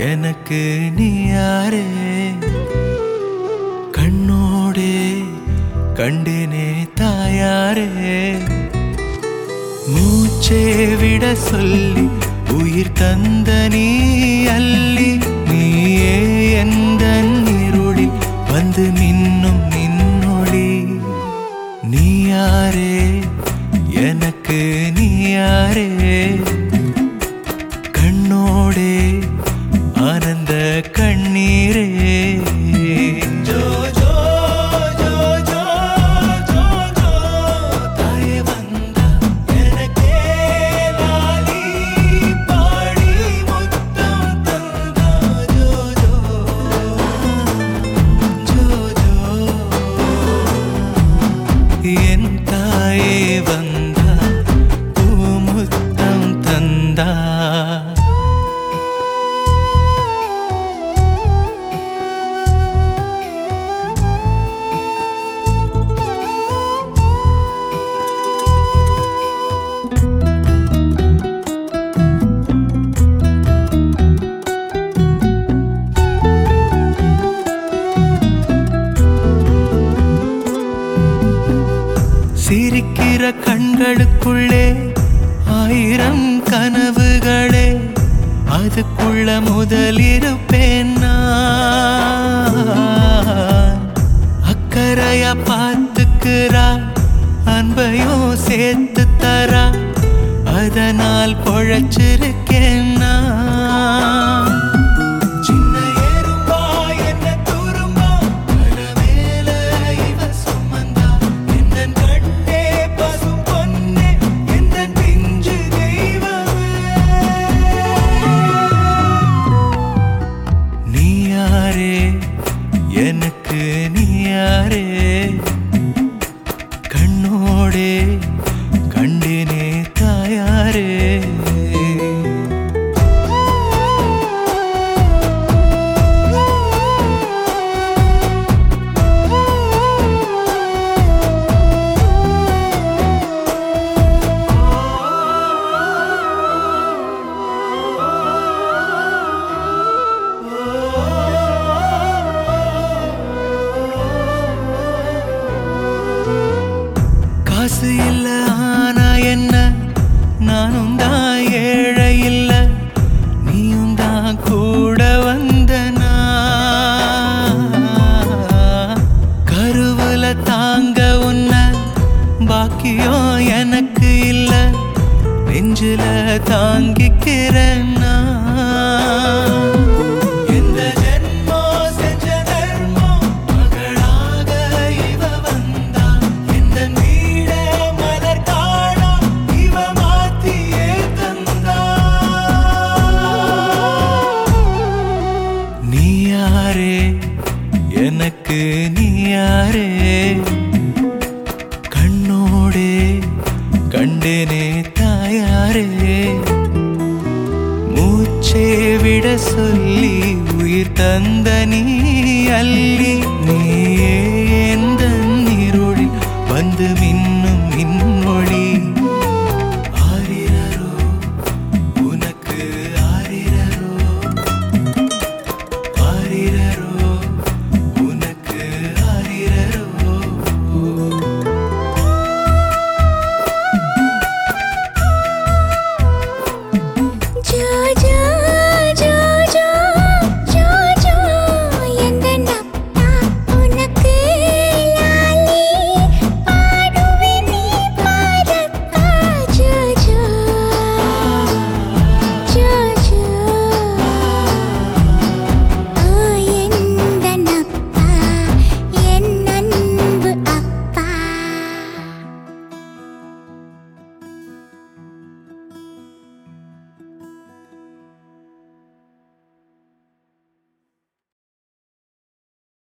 எனக்கு நீ யாரே கண்ணோடே கண்டினே தாயாரே மூச்சே விட சொல்லி உயிர் தந்த நீ அள்ளி நீயே எந்த இருளில் வந்து மின்னும் நின்னொளி நீ யாரே எனக்கு நீ யாரே கண்ணோடே ஆனந்த கண்ணீரே ஜோ ஜோ ஜோ ஜோ ஜோ ஜோ தாயே வந்தா எனக்கே லாலி பாடி முத்தம் தந்தா ஜோ ஜோ ஜோ ஜோ என் தாயே வந்தா பூமுத்தம் தந்தா சிரிக்கிற கண்களுக்குள்ளே ஆயிரம் கனவுகளே அதுக்குள்ள முதலிருப்பேன் நான் அக்கறையா பார்த்துக்கிறா அன்பையும் சேர்த்து தரா அதனால் பொழைச்சிருக்கேன் நான் சின்ன எறும்பா என்ன துரும்பா மல மேல இவ சுமந்தா எந்தன் கண்ணே பசும் பொன்னே எந்தன் பிஞ்சு தெய்வமே நீ யாரே எனக்கு நீ யாரே கண்ணோடே கண்டினே தாயாரே காசு இல்ல ஆனா என்ன நானும் தான் ஏழை இல்ல நீயும் தான் கூட வந்த நான். கருவுல தாங்க உன்ன பாக்கியம் எனக்கு இல்ல நெஞ்சில தாங்கிக்கிறேன் நான். எந்த ஜென்மம் செஞ்ச தர்மம் மகளாக இவ வந்தா எந்த வீட மலர் காணா இவ மாத்தியே தந்தா நீ யாரே எனக்கு நீ யாரே கண்ணோடே கண்டேனே தாயாரே மூச்சே விட சொல்லி உயிர் தந்த நீ அள்ளி நீ